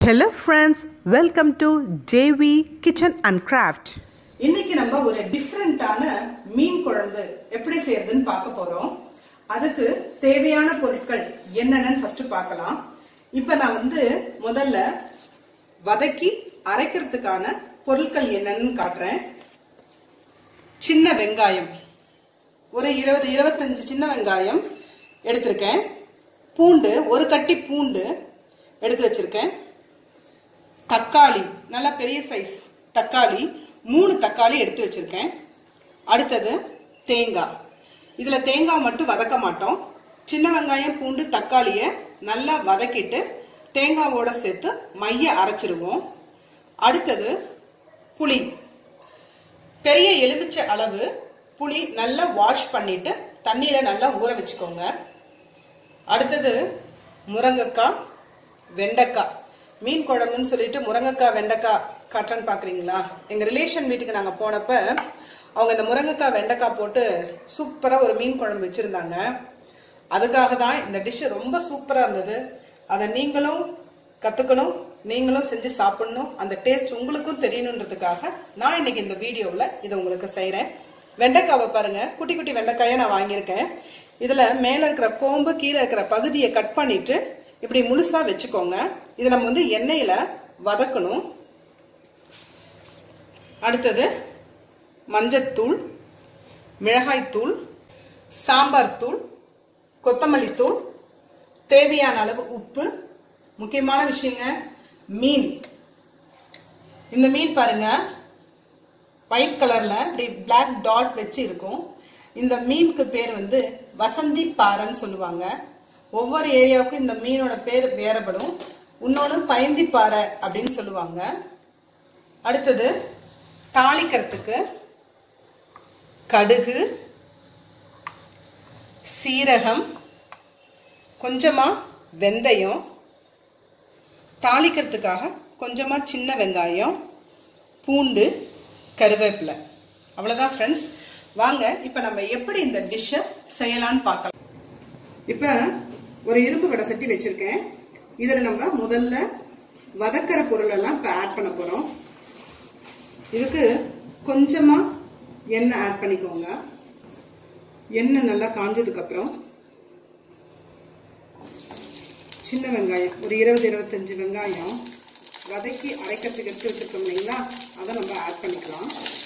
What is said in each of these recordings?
Hello friends, welcome to JV Kitchen and Craft. இன்னைக்கு நம்ம ஒரு டிஃப்ரெண்டான மீன் குழம்பு எப்படி செய்யறதுன்னு பார்க்க போறோம் அதுக்கு தேவையான பொருட்கள் என்னென்னு ஃபர்ஸ்ட் பார்க்கலாம் இப்போ நான் வந்து முதல்ல வதக்கி அரைக்கிறதுக்கான பொருட்கள் என்னன்னு காட்டுறேன் சின்ன வெங்காயம் ஒரு இருபது இருபத்தஞ்சு சின்ன வெங்காயம் எடுத்திருக்கேன் பூண்டு ஒரு கட்டி பூண்டு எடுத்து வச்சிருக்கேன் தக்காளி நல்ல பெரிய சைஸ் தக்காளி மூணு தக்காளி எடுத்து வச்சிருக்கேன் அடுத்தது தேங்காய் இதுல தேங்காய் மட்டும் வதக்க மாட்டோம் சின்ன வெங்காயம் பூண்டு தக்காளிய நல்லா வதக்கிட்டு தேங்காவோட சேர்த்து மைய அரைச்சிருவோம் அடுத்தது புளி பெரிய எலுமிச்சை அளவு புளி நல்லா வாஷ் பண்ணிட்டு தண்ணியில நல்லா ஊற வச்சுக்கோங்க அடுத்தது முருங்கக்காய் வெண்டைக்காய் மீன் குழம்புன்னு சொல்லிட்டு முருங்கக்காய் வெண்டைக்காய் காட்டுறேன்னு பாக்குறீங்களா எங்க ரிலேஷன் வீட்டுக்கு நாங்க போனப்ப அவங்க இந்த முருங்கக்காய் வெண்டைக்காய் போட்டு சூப்பரா ஒரு மீன் குழம்பு வச்சிருந்தாங்க அதுக்காக தான் இந்த டிஷ் ரொம்ப சூப்பரா இருந்தது அதை நீங்களும் கத்துக்கணும் நீங்களும் செஞ்சு சாப்பிடணும் அந்த டேஸ்ட் உங்களுக்கும் தெரியணுன்றதுக்காக நான் இன்னைக்கு இந்த வீடியோவில் இதை உங்களுக்கு செய்கிறேன் வெண்டைக்காவை பாருங்க குட்டி குட்டி வெண்டைக்காயை நான் வாங்கியிருக்கேன் இதுல மேல இருக்கிற கோம்பு கீழே இருக்கிற பகுதியை கட் பண்ணிட்டு இப்படி முழுசா வச்சுக்கோங்க இதை நம்ம வந்து எண்ணெயில வதக்கணும் அடுத்தது மஞ்சத்தூள் மிளகாய்த்தூள் சாம்பார் தூள் கொத்தமல்லி தூள் தேவையான அளவு உப்பு முக்கியமான விஷயங்க மீன் இந்த மீன் பாருங்க ஒயிட் கலர்ல இப்படி பிளாக் டாட் வச்சு இருக்கும் இந்த மீனுக்கு பேர் வந்து வசந்தி பாறைன்னு சொல்லுவாங்க ஒவ்வொரு ஏரியாவுக்கும் இந்த மீனோட பேர் வேறுபடும் இன்னொன்று பயந்தி பாறை அப்படின்னு சொல்லுவாங்க அடுத்தது தாளிக்கிறதுக்கு கடுகு சீரகம் கொஞ்சமா வெந்தயம் தாளிக்கிறதுக்காக கொஞ்சமா சின்ன வெங்காயம் பூண்டு கருவேப்பிலை அவ்வளோதான் ஃப்ரெண்ட்ஸ் வாங்க இப்போ நம்ம எப்படி இந்த டிஷ்ஷை செய்யலான்னு பார்க்கலாம் இப்போ ஒரு இரும்பு வடை சட்டி வச்சிருக்கேன் இதில் நம்ம முதல்ல வதக்கிற பொருள் எல்லாம் இப்போ ஆட் பண்ண போகிறோம் இதுக்கு கொஞ்சமாக எண்ணெய் ஆட் பண்ணிக்கோங்க எண்ணெய் நல்லா காஞ்சதுக்கப்புறம் சின்ன வெங்காயம் ஒரு இருபது இருபத்தஞ்சு வெங்காயம் வதக்கி அரைக்கிறதுக்கு எடுத்து வச்சிருக்கோம் இல்லைங்களா அதை நம்ம ஆட் பண்ணிக்கலாம்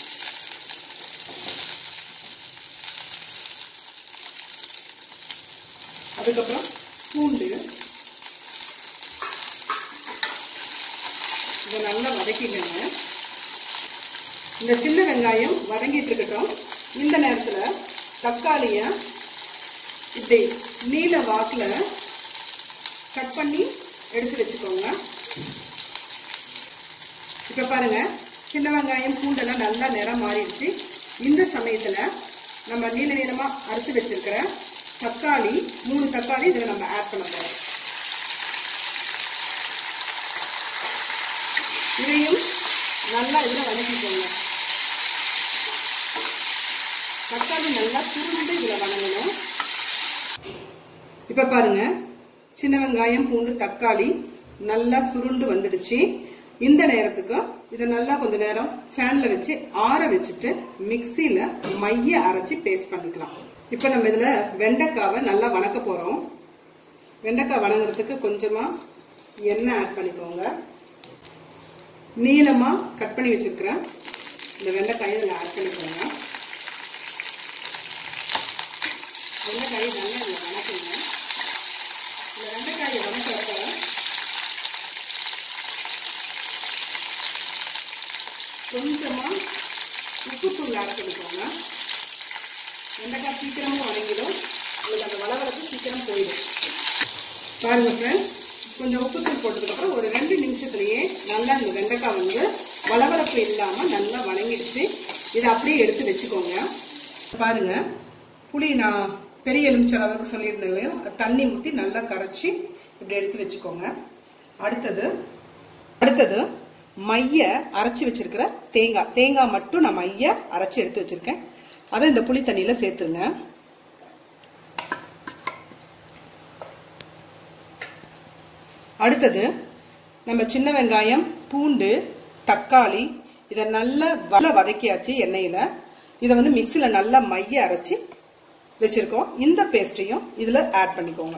அதுக்கப்புறம் பூண்டு இதை நல்லா வதக்கிக்கங்க இந்த சின்ன வெங்காயம் வதங்கிட்டு இருக்கட்டும் இந்த நேரத்தில் தக்காளியை இப்படி நீல வாக்கில் கட் பண்ணி எடுத்து வச்சுக்கோங்க இப்போ பாருங்க சின்ன வெங்காயம் பூண்டெல்லாம் நல்லா நிறம் மாறிடுச்சு இந்த சமயத்தில் நம்ம நீல நீளமாக அறுத்து வச்சிருக்கிற தக்காளி மூணு தக்காளி இதில் நம்ம ஆட் பண்ண போகிறோம் இதையும் நல்லா இதில் வதக்கிக்கோங்க தக்காளி நல்லா சுருண்டு இதில் வதங்கணும் இப்போ பாருங்க சின்ன வெங்காயம் பூண்டு தக்காளி நல்லா சுருண்டு வந்துடுச்சு இந்த நேரத்துக்கு இதை நல்லா கொஞ்ச நேரம் ஃபேன்ல வச்சு ஆற வச்சுட்டு மிக்சியில மைய அரைச்சி பேஸ்ட் பண்ணிக்கலாம் இப்போ நம்ம இதுல வெண்டைக்காவை நல்லா வணக்க போறோம் வெண்டைக்காய் வணங்குறதுக்கு கொஞ்சமா எண்ணெய் ஆட் பண்ணிக்கோங்க நீளமா கட் பண்ணி வச்சிருக்கிறேன் இந்த வெண்டைக்காயை இதில் ஆட் பண்ணிக்கோங்க வெண்டைக்காயை நல்லா இதில் வணக்குங்க இந்த வெண்டைக்காயை வணக்கிறப்ப கொஞ்சமா உப்புத்தூள் ஆட் பண்ணிக்கோங்க வெண்டைக்காய் சீக்கிரமும் வணங்கிடும் உங்களுக்கு அந்த வளவளப்பு சீக்கிரம் போயிடும் பாருங்க ஃப்ரெண்ட்ஸ் கொஞ்சம் உப்புத்தூள் போட்டதுக்கப்புறம் ஒரு ரெண்டு நிமிஷத்துலயே நல்லா இந்த வெண்டைக்காய் வந்து வளவளப்பு இல்லாமல் நல்லா வணங்கிடுச்சு இதை அப்படியே எடுத்து வச்சுக்கோங்க பாருங்க புளி நான் பெரிய எலுமிச்சை அளவுக்கு சொல்லியிருந்தேன் இல்லையா தண்ணி ஊற்றி நல்லா கரைச்சி இப்படி எடுத்து வச்சுக்கோங்க அடுத்தது அடுத்தது மைய அரைச்சி வச்சிருக்கிற தேங்காய் தேங்காய் மட்டும் நான் மைய அரைச்சி எடுத்து வச்சிருக்கேன் அதை இந்த புளி தண்ணியில சேர்த்துங்க அடுத்தது நம்ம சின்ன வெங்காயம் பூண்டு தக்காளி இதை நல்லா வல வதக்கியாச்சு எண்ணெயில் இதை வந்து மிக்சியில் நல்லா மைய அரைச்சி வச்சுருக்கோம் இந்த பேஸ்ட்டையும் இதில் ஆட் பண்ணிக்கோங்க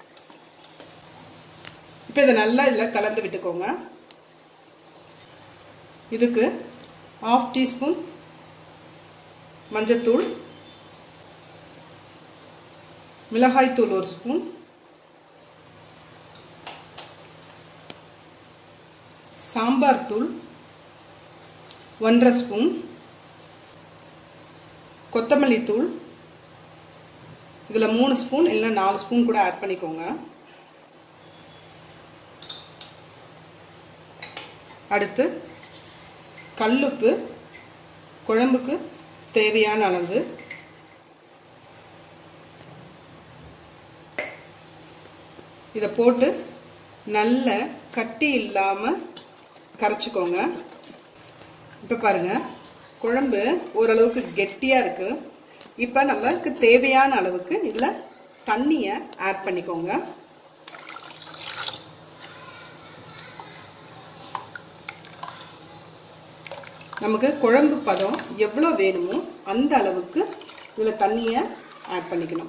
இப்போ இதை நல்லா இதில் கலந்து விட்டுக்கோங்க இதுக்கு ஆஃப் டீஸ்பூன் மஞ்சத்தூள் மிளகாய்த்தூள் ஒரு ஸ்பூன் சாம்பார் தூள் ஒன்றரை ஸ்பூன் கொத்தமல்லி தூள் இதில் மூணு ஸ்பூன் இல்லை நாலு ஸ்பூன் கூட ஆட் பண்ணிக்கோங்க அடுத்து கல்லுப்பு குழம்புக்கு தேவையான அளவு இதை போட்டு நல்ல கட்டி இல்லாமல் கரைச்சிக்கோங்க இப்போ பாருங்க குழம்பு ஓரளவுக்கு கெட்டியாக இருக்கு இப்போ நமக்கு தேவையான அளவுக்கு இதில் தண்ணியை ஆட் பண்ணிக்கோங்க நமக்கு குழம்பு பதம் எவ்வளோ வேணுமோ அந்த அளவுக்கு இதில் தண்ணியை ஆட் பண்ணிக்கணும்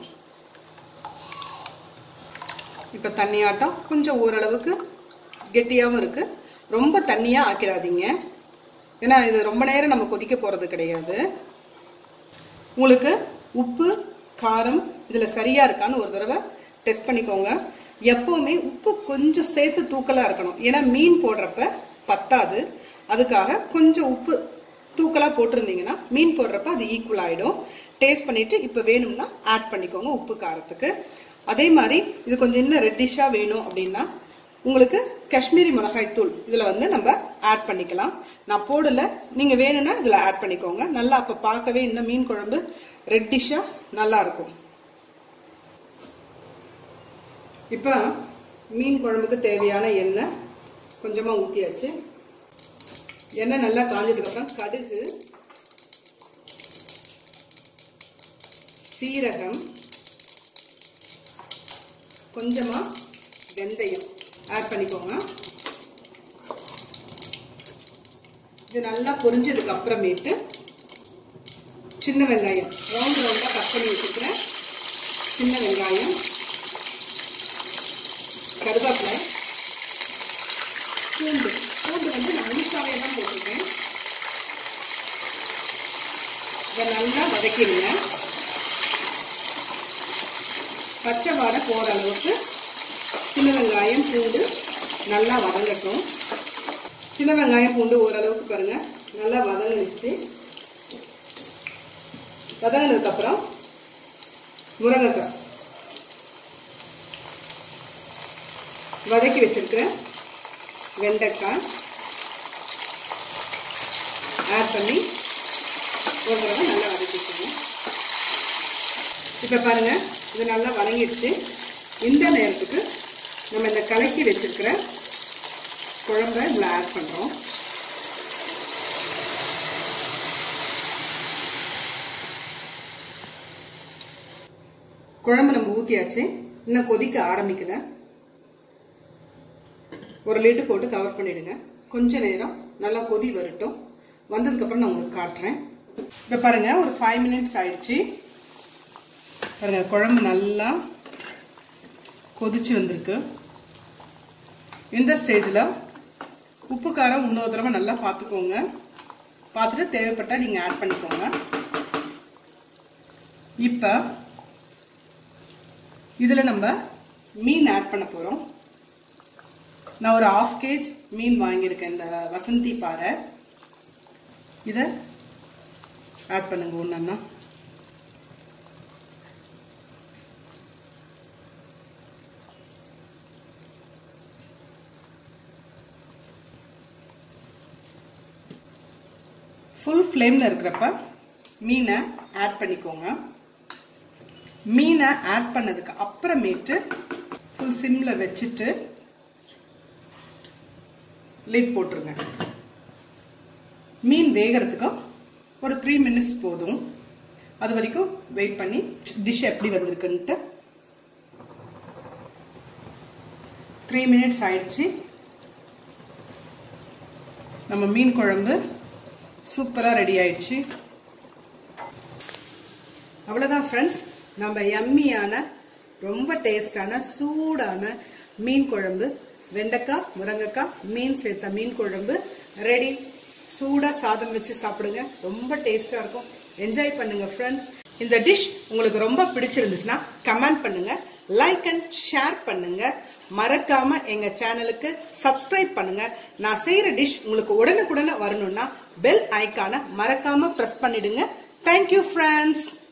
இப்போ தண்ணியாட்டம் கொஞ்சம் ஓரளவுக்கு கெட்டியாகவும் இருக்குது ரொம்ப தண்ணியாக ஆக்கிடாதீங்க ஏன்னா இது ரொம்ப நேரம் நம்ம கொதிக்க போகிறது கிடையாது உங்களுக்கு உப்பு காரம் இதில் சரியாக இருக்கான்னு ஒரு தடவை டெஸ்ட் பண்ணிக்கோங்க எப்போவுமே உப்பு கொஞ்சம் சேர்த்து தூக்கலாக இருக்கணும் ஏன்னா மீன் போடுறப்ப பத்தாது அதுக்காக கொஞ்சம் உப்பு தூக்கலாக போட்டிருந்தீங்கன்னா மீன் போடுறப்ப அது ஈக்குவல் ஆகிடும் டேஸ்ட் பண்ணிவிட்டு இப்போ வேணும்னா ஆட் பண்ணிக்கோங்க உப்பு காரத்துக்கு அதே மாதிரி இது கொஞ்சம் இன்னும் ரெட்டிஷாக வேணும் அப்படின்னா உங்களுக்கு காஷ்மீரி மிளகாய் தூள் இதில் வந்து நம்ம ஆட் பண்ணிக்கலாம் நான் போடல நீங்கள் வேணும்னா இதில் ஆட் பண்ணிக்கோங்க நல்லா அப்போ பார்க்கவே இன்னும் மீன் குழம்பு ரெட்டிஷாக நல்லா இருக்கும் இப்போ மீன் குழம்புக்கு தேவையான எண்ணெய் கொஞ்சமாக ஊற்றியாச்சு எண்ணெய் நல்லா காஞ்சதுக்கப்புறம் கடுகு சீரகம் கொஞ்சமாக வெந்தயம் ஆட் பண்ணிக்கோங்க இது நல்லா பொரிஞ்சதுக்கு அப்புறமேட்டு சின்ன வெங்காயம் ரவுண்ட் ரவுண்டாக கட் பண்ணி வச்சுக்கிறேன் சின்ன வெங்காயம் கருவேப்பிலை பூண்டு பூண்டு வந்து நான் முழுசாவே தான் போட்டிருக்கேன் இதை நல்லா வதக்கிடுங்க பச்சை வாடை போகிற அளவுக்கு சின்ன வெங்காயம் பூண்டு நல்லா வதங்கட்டும் சின்ன வெங்காயம் பூண்டு ஓரளவுக்கு பாருங்க நல்லா வதங்கிடுச்சு வதங்கினதுக்கப்புறம் முருங்கைக்காய் வதக்கி வச்சிருக்கிறேன் வெண்டைக்காய் ஆட் பண்ணி ஒரு தடவை நல்லா வதக்கிக்கணும் இப்போ பாருங்க இது நல்லா வதங்கிடுச்சு இந்த நேரத்துக்கு நம்ம இந்த கலக்கி வச்சிருக்கிற குழம்ப இதில் ஆட் பண்ணுறோம் குழம்பு நம்ம ஊற்றியாச்சு இன்னும் கொதிக்க ஆரம்பிக்கல ஒரு லிட்டு போட்டு கவர் பண்ணிடுங்க கொஞ்ச நேரம் நல்லா கொதி வரட்டும் வந்ததுக்கப்புறம் நான் உங்களுக்கு காட்டுறேன் இப்போ பாருங்க ஒரு ஃபைவ் மினிட்ஸ் ஆயிடுச்சு பாருங்க குழம்பு நல்லா கொதிச்சு வந்திருக்கு இந்த ஸ்டேஜில் உப்பு காரம் இன்னொரு தடவை நல்லா பார்த்துக்கோங்க பார்த்துட்டு தேவைப்பட்டால் நீங்கள் ஆட் பண்ணிக்கோங்க இப்போ இதில் நம்ம மீன் ஆட் பண்ண போகிறோம் நான் ஒரு ஆஃப் கேஜ் மீன் வாங்கியிருக்கேன் இந்த வசந்தி பாறை இதை ஆட் பண்ணுங்க ஒன்றா ஃபுல் ஃப்ளேமில் இருக்கிறப்ப மீனை ஆட் பண்ணிக்கோங்க மீனை ஆட் பண்ணதுக்கு அப்புறமேட்டு ஃபுல் சிம்மில் வச்சுட்டு லிட் போட்டுருங்க மீன் வேகிறதுக்கு ஒரு த்ரீ மினிட்ஸ் போதும் அது வரைக்கும் வெயிட் பண்ணி டிஷ் எப்படி வந்திருக்குன்ட்டு த்ரீ மினிட்ஸ் ஆயிடுச்சு நம்ம மீன் குழம்பு சூப்பராக ரெடி ஆயிடுச்சு அவ்வளோதான் ஃப்ரெண்ட்ஸ் நம்ம எம்மியான ரொம்ப டேஸ்டான சூடான மீன் குழம்பு வெண்டைக்காய் முருங்கைக்காய் மீன் சேர்த்த மீன் குழம்பு ரெடி சூடாக சாதம் வச்சு சாப்பிடுங்க ரொம்ப டேஸ்டாக இருக்கும் என்ஜாய் பண்ணுங்க ஃப்ரெண்ட்ஸ் இந்த டிஷ் உங்களுக்கு ரொம்ப பிடிச்சிருந்துச்சுன்னா கமெண்ட் பண்ணுங்க லைக் அண்ட் ஷேர் பண்ணுங்க மறக்காம எங்க சேனலுக்கு சப்ஸ்கிரைப் பண்ணுங்க நான் செய்யற டிஷ் உங்களுக்கு உடனுக்குடனே வரணும்னா பெல் ஐக்கான மறக்காம பிரஸ் பண்ணிடுங்க தேங்க்யூ ஃப்ரெண்ட்ஸ்